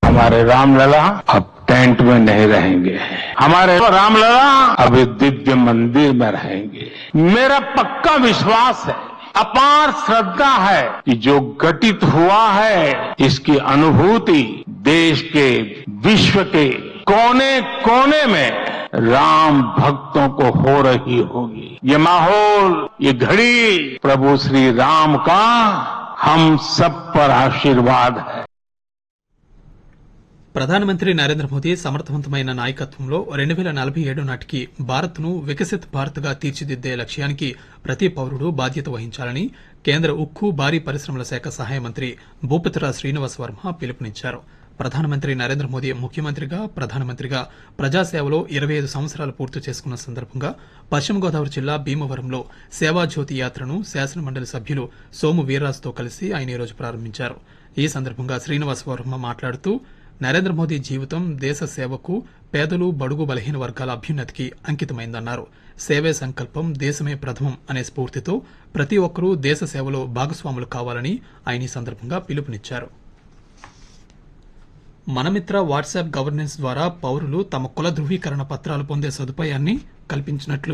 हमारे रामलला अब टेंट में नहीं रहेंगे हमारे रामलला अब इस दिव्य मंदिर में रहेंगे मेरा पक्का विश्वास है अपार श्रद्धा है कि जो घटित हुआ है इसकी अनुभूति देश के विश्व के कोने कोने में राम भक्तों को हो रही होगी ये माहौल ये घड़ी प्रभु श्री राम का हम सब पर आशीर्वाद है ప్రధానమంత్రి నరేంద్ర మోదీ సమర్థవంతమైన నాయకత్వంలో రెండు వేల నలభై ఏడు నాటికి భారత్ను వికసిత్ భారత్గా తీర్చిదిద్దే లక్ష్యానికి ప్రతి పౌరుడు బాధ్యత వహించాలని కేంద్ర ఉక్కు భారీ పరిశ్రమల శాఖ సహాయ మంత్రి భూపతిరాజ్ శ్రీనివాస్ వర్మ పిలుపునిచ్చారు ప్రధానమంత్రి నరేంద్ర మోదీ ముఖ్యమంత్రిగా ప్రధానమంత్రిగా ప్రజాసేవలో ఇరవై ఐదు సంవత్సరాలు పూర్తి చేసుకున్న సందర్భంగా పశ్చిమ గోదావరి జిల్లా భీమవరంలో సేవాజ్యోతి యాత్రను శాసనమండలి సభ్యులు సోము వీర్రాజుతో కలిసి ఆయన ఈరోజు ప్రారంభించారు ఈ సందర్భంగా శ్రీనివాస్ వర్మ మాట్లాడుతూ నరేంద్ర మోదీ జీవితం దేశ సేవకు పేదలు బడుగు బలహీన వర్గాల అభ్యున్నతికి అంకితమైందన్నారు సేవే సంకల్పం దేశమే ప్రథమం అనే స్ఫూర్తితో ప్రతి ఒక్కరూ దేశ సేవలో భాగస్వాములు కావాలని ఆయన ఈ సందర్భంగా పిలుపునిచ్చారు మనమిత్ర వాట్సాప్ గవర్నెన్స్ ద్వారా పౌరులు తమ కుల ధృవీకరణ పత్రాలు పొందే సదుపాయాన్ని కల్పించినట్లు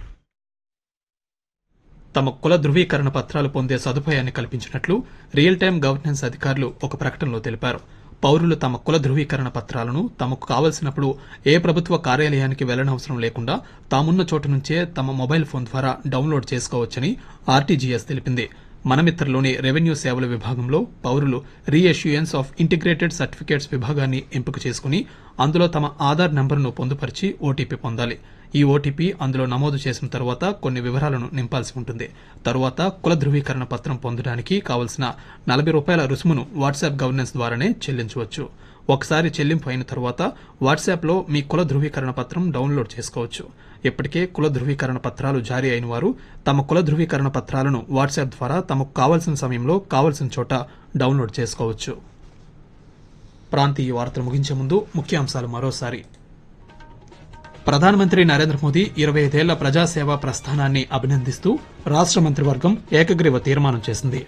తమ కుల ధృవీకరణ పత్రాలు పొందే సదుపాయాన్ని కల్పించినట్లు రియల్ టైం గవర్నెన్స్ అధికారులు ఒక ప్రకటనలో తెలిపారు పౌరులు తమ కుల ధృవీకరణ పత్రాలను తమకు కావలసినప్పుడు ఏ ప్రభుత్వ కార్యాలయానికి వెళ్లనవసరం లేకుండా తామున్న చోటు నుంచే తమ మొబైల్ ఫోన్ ద్వారా డౌన్లోడ్ చేసుకోవచ్చని ఆర్టీజీఎస్ తెలిపింది మనమిత్రలోని రెవెన్యూ సేవల విభాగంలో పౌరులు రీఎష్యూయన్స్ ఆఫ్ ఇంటిగ్రేటెడ్ సర్టిఫికేట్స్ విభాగాన్ని ఎంపిక చేసుకుని అందులో తమ ఆధార్ నంబర్ను పొందుపరిచి ఓటీపీ పొందాలి ఈ ఓటీపీ అందులో నమోదు చేసిన తరువాత కొన్ని వివరాలను నింపాల్సి ఉంటుంది తరువాత కుల ధృవీకరణ పత్రం పొందడానికి కావలసిన నలభై రూపాయల రుసుమును వాట్సాప్ గవర్నెన్స్ ద్వారానే చెల్లించవచ్చు ఒకసారి చెల్లింపు అయిన తరువాత వాట్సాప్లో మీ కుల ధృవీకరణ పత్రం డౌన్లోడ్ చేసుకోవచ్చు ఇప్పటికే కుల ధృవీకరణ పత్రాలు జారీ అయిన వారు తమ కుల ధృవీకరణ పత్రాలను వాట్సాప్ ద్వారా తమకు కావలసిన సమయంలో కావలసిన చోట డౌన్లోడ్ చేసుకోవచ్చు ప్రాంతీయ వార్తలు ముగించే ముందు ముఖ్యాంశాలు మరోసారి ప్రధానమంత్రి నరేంద్ర మోదీ ఇరవై ఐదేళ్ల ప్రజాసేవా ప్రస్థానాన్ని అభినందిస్తూ రాష్ట మంత్రివర్గం ఏకగ్రీవ తీర్మానం చేసింది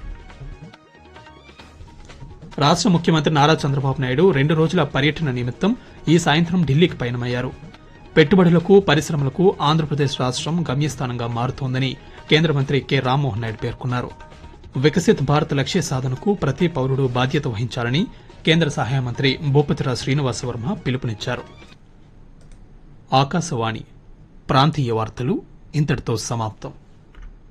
రాష్ట ముఖ్యమంత్రి నారా చంద్రబాబు నాయుడు రెండు రోజుల పర్యటన నిమిత్తం ఈ సాయంత్రం ఢిల్లీకి పయనమయ్యారు పెట్టుబడులకు పరిశ్రమలకు ఆంధ్రప్రదేశ్ రాష్ట్రం గమ్యస్థానంగా మారుతోందని కేంద్ర మంత్రి కె రామ్మోహన్ నాయుడు పేర్కొన్నారు వికసిత్ భారత్ లక్ష్య సాధనకు ప్రతి పౌరుడు బాధ్యత వహించాలని కేంద్ర సహాయ మంత్రి భూపతిరాజ్ శ్రీనివాస వర్మ పిలుపునిచ్చారు ఆకాశవాణి ప్రాంతీయ వార్తలు ఇంతటితో సమాప్తం